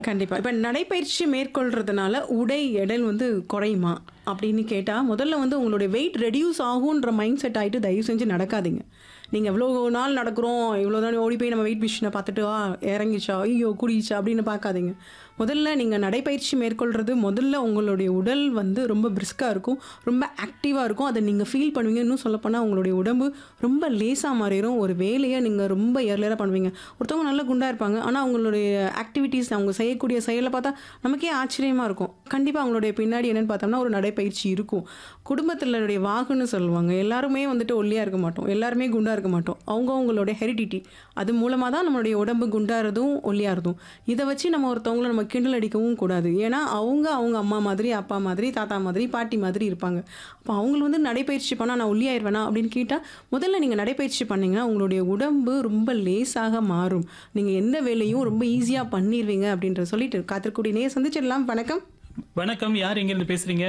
கண்டிப்பா. இப்ப நடைப்பயிற்சி மேற்கொள்றதுனால உடை எடை வந்து குறையுமா? அப்படின்னு கேட்டா, முதல்ல வந்து உங்களுடைய வெயிட் ரெடியூஸ் ஆகுன்ற மைண்ட் செட் ஆயிட்டு தயவு செஞ்சு நடக்காதீங்க. நீங்க இவ்ளோ நாள் நடக்கிறோம், இவ்ளோ நாள் ஓடி போய் நம்ம வெயிட் மிஷின பார்த்துட்டு, ஆ இறங்கிச்சா, ஐயோ கூடிருச்சா அப்படின்னு பார்க்காதீங்க. முதல்ல நீங்க நடைப்பயிற்சி மேற்கொள்றது முதல்ல உங்களுடைய உடல் வந்து ரொம்ப பிரிஸ்கா இருக்கும். ரொம்ப ஆக்டிவா இருக்கும். அத நீங்க ஃபீல் பண்ணுவீங்க. இன்னும் சொல்லப்போனா உங்களுடைய உடம்பு ரொம்ப லேசா மாறிரும். ஒரு வேலைய நீங்க ரொம்ப எர்லியரா பண்ணுவீங்க. ஒருத்தவங்க நல்லா குண்டா இருப்பாங்க. ஆனா அவங்களுடைய ஆக்டிவிட்டீஸ் அவங்க செய்யக்கூடிய செயல பார்த்தா நமக்கே ஆச்சரியமா இருக்கும். கண்டிப்பா அவங்களுடைய பின்னாடி என்னன்னு பார்த்தோம்னா ஒரு நடைப்பயிற்சி இருக்கும். குடும்பத்தினருடைய வாகுன்னு சொல்லுவாங்க. எல்லாருமே வந்துட்டு ஒல்லியா இருக்க மாட்டோம். எல்லாருமே குண்டா இருக்க மாட்டோம். அவங்கவங்களுடைய ஹெரிடிட்டி. அது மூலமா தான் நம்மளுடைய உடம்பு குண்டாறதும், ஒல்லியாறதும். இத வச்சு நம்ம ஒருத்தவங்கள நம்ம கிண்டல் அடிக்கவும் கூடாது. ஏன்னா, அவங்க அவங்க அம்மா மாதிரி, அப்பா மாதிரி, தாத்தா மாதிரி, பாட்டி மாதிரி இருப்பாங்க. அப்ப அவங்கள வந்து நடைப்பயிற்சி பண்ணா நான் ஒல்லியாயிருவேனா? அப்படின்னு கேட்டா, முதல்ல நீங்க நடைப்பயிற்சி பண்ணீங்கன்னா, உங்களுடைய உடம்பு ரொம்ப லேசாக மாறும். நீங்க எந்த வேலையும் ரொம்ப ஈஸியா பண்ணிருவீங்க அப்படின்றத சொல்லிட்டு காத்திருக்கக்கூடிய நேயர் சந்திச்சிடலாம். வணக்கம். வணக்கம். யார் எங்கேருந்து பேசுறீங்க?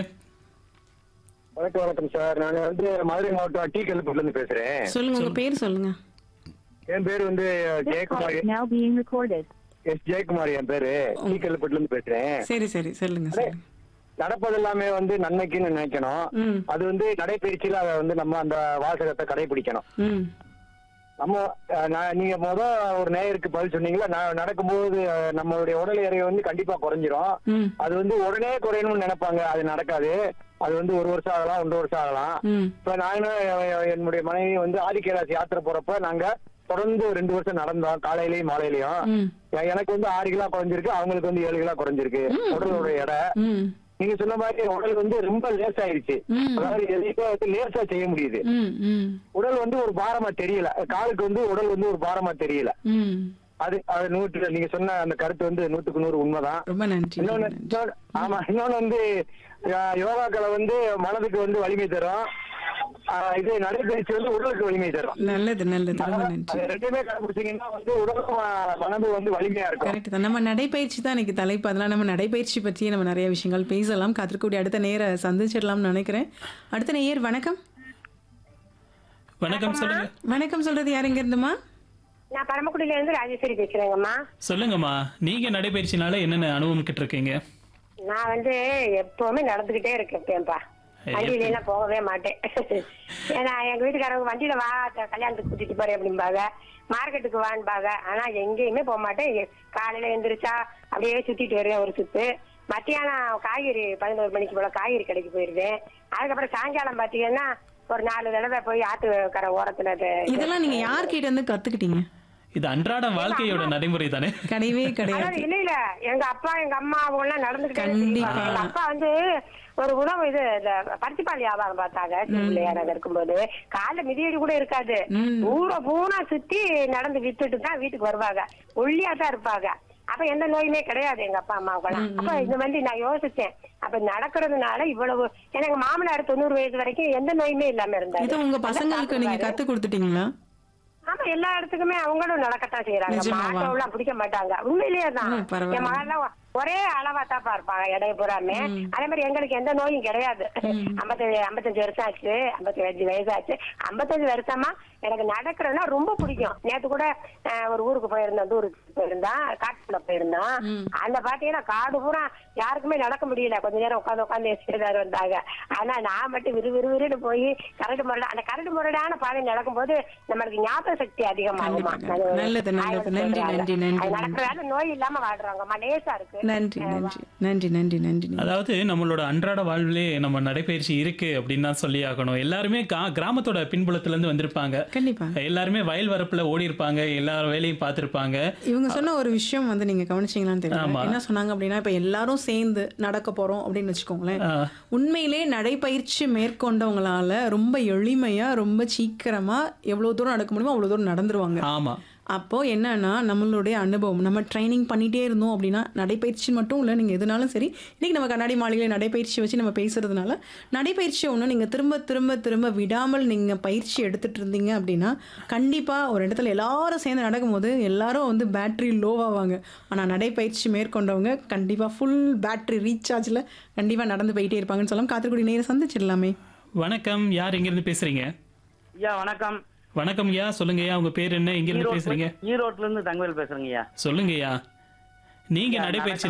வணக்கம் வணக்கம் சார் நான் வந்து மதுரை மாவட்டம் டி கல்லுப்பூர்ல இருந்து பேசுறேன் சொல்லுங்க உங்க பேர் சொல்லுங்க. என் பேர் வந்து This call Jayakumar is now being recorded. Yes Jayakumar என் பேரு டி கல்லுப்பூர்ல இருந்து பேசுறேன் சரி சரி சொல்லுங்க சொல்லுங்க. நடப்பது எல்லாமே வந்து நன்மைக்குன்னு நினைக்கணும் ம். அது வந்து நடைபயிற்சியில அதை வந்து நம்ம அந்த வாசகத்தை கடைபிடிக்கணும் ம். நம்ம அஹ், நான் நீங்க முத ஒரு நேயருக்கு பதில் சொன்னீங்களா நான் நடக்கும்போது அஹ், நம்மளுடைய உடல் எடை வந்து கண்டிப்பா குறைஞ்சிரும் ம். அது வந்து உடனே குறையணும்னு நினைப்பாங்க அது நடக்காது அது வந்து ஒரு வருஷம் ஆகலாம் ஒன்றரை வருஷம் ஆகலாம் ம். இப்ப நானும் எ- என்னுடைய மனைவி வந்து ஆதிக்கேராசி யாத்திரை போறப்ப நாங்க தொடர்ந்து ரெண்டு வருஷம் நடந்தோம் காலையிலயும் மாலையிலயும் ம். எ- எனக்கு வந்து ஆறு கிலோ குறைஞ்சிருக்கு அவங்களுக்கு வந்து ஏழு கிலோ குறைஞ்சிருக்கு உடலோட எடை ம். நீங்க சொன்ன மாதிரி உடல் வந்து ரொம்ப லேசாயிருச்சு ம். அதாவது எதையுமே வந்து லேசா செய்ய முடியுது ம். ம். உடல் வந்து ஒரு பாரமா தெரியல காலுக்கு வந்து உடல் வந்து ஒரு பாரமா தெரியல ம். அது அது நூற்று நீங்க சொன்ன அந்த கருத்து வந்து நூத்துக்கு நூறு உண்மைதான் ரொம்ப நன்றி. ரொம்ப இன்னொன்னு நன்றி. இன்னொன்னு- ஆமா இன்னொன்னு வந்து அஹ், யோகாக்களை வந்து மனதுக்கு வந்து வலிமை தரும் அஹ், இது நடைபயிற்சி வந்து உடலுக்கு வலிமை தரும் நல்லது நல்லது ரொம்ப அதான், நன்றி. அது ரெண்டுமே கடைபிடிச்சீங்கன்னா வந்து உடலும் அஹ், மனதும் வந்து வலிமையா இருக்கும் கரெக்ட் தான் நம்ம நடைப்பயிற்சி தான் இன்னைக்கு தலைப்பு அதெல்லாம் நம்ம நடைப்பயிற்சி பற்றியே நம்ம நிறைய விஷயங்கள் பேசலாம் காத்திருக்கக்கூடிய அடுத்த நேர சந்திச்சிடலாம்னு நினைக்கிறேன் அடுத்த நேயர் வணக்கம் வணக்கம் சொல்லுங்க. வணக்கம் சொல்றது யார் எங்க இருந்துமா நான் பரமக்குடியில இருந்து ராஜேஸ்வரி பேசுறேங்கம்மா சொல்லுங்கம்மா. நீங்க நடைபயிற்சினால என்னென்ன அனுபவம் இருக்கீங்க? நான் வந்து எப்பவுமே நடந்துகிட்டே இருக்கேன்ப்பா ஐயா. வண்டியில எல்லாம் போகவே மாட்டேன் ஏன்னா எங்க வீட்டுக்காரங்க வண்டியில வா த- கல்யாணத்துக்கு கூட்டிட்டு போறேன் அப்படிம்பாங்க மார்க்கெட்டுக்கு வான்பாங்க ஆனா எங்கேயுமே போக மாட்டேன் எ- காலையில எந்திரிச்சா அப்படியே சுத்திட்டு வருவேன் ஒரு சுத்து மத்தியானம் காய்கறி பதினோரு மணிக்கு போல காய்கறி கடைக்கு போயிருவேன் அதுக்கப்புறம் சாயங்காலம் பாத்தீங்கன்னா ஒரு நாலு தடவை போய் ஆத்துக்கரை ஓரத்துல அது- இதெல்லாம் நீங்க யார்கிட்ட இருந்து கத்துக்கிட்டீங்க இது அன்றாட வாழ்க்கையோட நடைமுறை தானே? கிடையவே அதாவது கிடையாது இல்ல இல்ல எங்க அப்பா எங்க அம்மா அவங்க எல்லாம் நடந்துகிட்டே கண்டிப்பா. செய்வாங்க. எங்க அப்பா வந்து ஒரு உணவு இது இந்த பருத்திப்பால் வியாபாரம் பார்த்தாங்க சிறுபிள்ளையா நாங்க இருக்கும்போது காலைல மிதியடி கூட இருக்காது ம். ஊரை பூரா சுத்தி நடந்து வித்துட்டு தான் வீட்டுக்கு வருவாங்க ஒல்லியா தான் இருப்பாங்க அப்ப எந்த நோயுமே கிடையாது எங்க அப்பா அம்மாவுக்கெல்லாம் அப்ப இந்த மாதிரி நான் யோசிச்சேன் அப்ப நடக்கிறதுனால இவ்வளவு ஏன்னா எங்க மாமனார் தொண்ணூறு வயசு வரைக்கும் எந்த நோயுமே இல்லாம இருந்தாரு இது உங்க நல்லா பசங்களுக்கு நீங்க சாப்பிடுவாரு. கத்து கொடுத்துட்டீங்களா ஆமா எல்லா இடத்துக்குமே அவங்களும் நடக்கத்தான் செய்யறாங்க நிஜமாவா? ஆட்டோ எல்லாம் பிடிக்க மாட்டாங்க உண்மையிலேயே தான் ம், பரவாயில்ல. என் மகன் ஒரே அளவா தாப்பா இருப்பாங்க இடைய பூராமே அதே மாதிரி எங்களுக்கு எந்த நோயும் கிடையாது ஐம்பத்தஞ்சு ஐம்பத்தஞ்சு வருஷம் ஆச்சு ஐம்பத்தி அஞ்சு வயசு ஆச்சு ஐம்பத்தஞ்சு வருஷமா எனக்கு நடக்கிறதுனா ரொம்ப பிடிக்கும் நேத்து கூட அஹ், ஒரு ஊருக்கு போயிருந்தோம் டூருக்கு போயிருந்தோம் காட்டுக்குள்ள போயிருந்தோம் அந்த பாத்தீங்கன்னா காடு பூரா யாருக்குமே நடக்க முடியல கொஞ்ச நேரம் உட்காந்து உட்காந்து எஸ்டாரு வந்தாங்க ஆனா நான் மட்டும் விறு விறுவிறுன்னு போய் கரடு முரடா அந்த கரடு முரடான பாதை நடக்கும்போது நம்மளுக்கு ஞாபக சக்தி அதிகமாகுமா கண்டிப்பா, கண்டிப்பா. நல்லது, நல்லது. நன்றி, நன்றி, நன்றி, அது நன்றி. நடக்கிறதால நோய் இல்லாம வாழ்றாங்க லேசா இருக்கு நன்றி நன்றி நன்றி நன்றி நன்றி அதாவது நம்மளோட அன்றாட வாழ்விலே நம்ம நடைபயிற்சி இருக்கு அப்படின்னு தான் சொல்லி ஆகணும். எல்லாருமே கா- கிராமத்தோட பின்புலத்துல இருந்து வந்திருப்பாங்க. கண்டிப்பா எல்லாருமே வயல் வரப்புல ஓடி இருப்பாங்க. எல்லா வேலையும் பார்த்திருப்பாங்க. இவங்க சொன்ன ஒரு விஷயம் வந்து நீங்க கவனிச்சீங்களான்னு தெரியல ஆமா. என்ன சொன்னாங்க அப்படின்னா இப்ப எல்லாரும் சேர்ந்து நடக்க போறோம் அப்படின்னு வச்சுக்கோங்களேன் ஆ, உண்மையிலே நடைப்பயிற்சி மேற்கொண்டவங்களால ரொம்ப எளிமையா ரொம்ப சீக்கிரமா எவ்வளவு தூரம் நடக்க முடியுமோ அவ்வளவு தூரம் நடந்துருவாங்க ஆமா. அப்போ என்னன்னா நம்மளுடைய அனுபவம் நம்ம ட்ரைனிங் பண்ணிட்டே இருந்தோம் அப்படின்னா நடைப்பயிற்சி மட்டும் இல்லை நீங்கள் எதுனாலும் சரி இன்னைக்கு நம்ம கண்ணாடி மாளிகையில் நடைப்பயிற்சி வச்சு நம்ம பேசுறதுனால நடைப்பயிற்சியை ஒன்று நீங்கள் திரும்ப திரும்ப திரும்ப விடாமல் நீங்கள் பயிற்சி எடுத்துட்டு இருந்தீங்க அப்படின்னா கண்டிப்பாக ஒரு இடத்துல எல்லாரும் சேர்ந்து நடக்கும்போது எல்லாரும் வந்து பேட்டரி லோவாவாங்க ஆனால் நடைப்பயிற்சி மேற்கொண்டவங்க கண்டிப்பாக ஃபுல் பேட்டரி ரீசார்ஜில் கண்டிப்பாக நடந்து போயிட்டே இருப்பாங்கன்னு சொல்லலாம் காத்திருக்கூடிய நேரம் சந்திச்சிடலாமே வணக்கம். யார் எங்கிருந்து பேசுறீங்க? ஐயா வணக்கம் வணக்கம் ஐயா. சொல்லுங்க ஐயா. உங்க பேர் என்ன? எங்கிருந்து ஈரோட்ல- பேசுறீங்க? ஈரோட்ல இருந்து தங்கவேல் பேசுறேங்க ஐயா சொல்லுங்க ஐயா. நீங்க நடைபயிற்சி